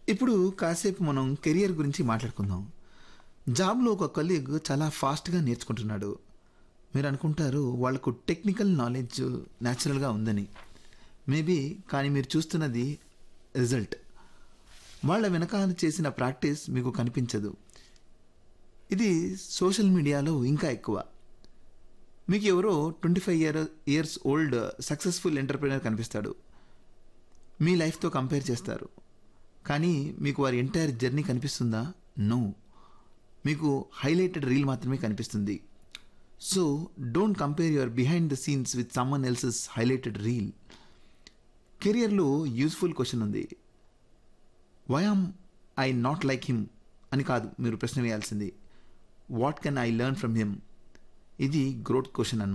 ఇప్పుడు కాసేపు మనం కెరియర్ గురించి మాట్లాడుకుందాం జాబ్లో ఒక కలీగ్ చాలా ఫాస్ట్గా నేర్చుకుంటున్నాడు మీరు అనుకుంటారు వాళ్ళకు టెక్నికల్ నాలెడ్జ్ న్యాచురల్గా ఉందని మేబీ కానీ మీరు చూస్తున్నది రిజల్ట్ వాళ్ళ వెనకాల చేసిన ప్రాక్టీస్ మీకు కనిపించదు ఇది సోషల్ మీడియాలో ఇంకా ఎక్కువ మీకు ఎవరో twenty five year years old successful entrepreneur కనిపిస్తాడు మీ లైఫ్తో కంపేర్ చేస్తారు కానీ మీకు వారి ఎంటైర్ జర్నీ కనిపిస్తుందా నో మీకు హైలైటెడ్ రీల్ మాత్రమే కనిపిస్తుంది so don't compare your behind the scenes with someone else's highlighted reel కెరియర్లో యూస్ఫుల్ క్వశ్చన్ ఉంది why am I not like him అని కాదు మీరు ప్రశ్న వేయాల్సింది what can I learn from him ఇది గ్రోత్ క్వశ్చన్ అన్నమాట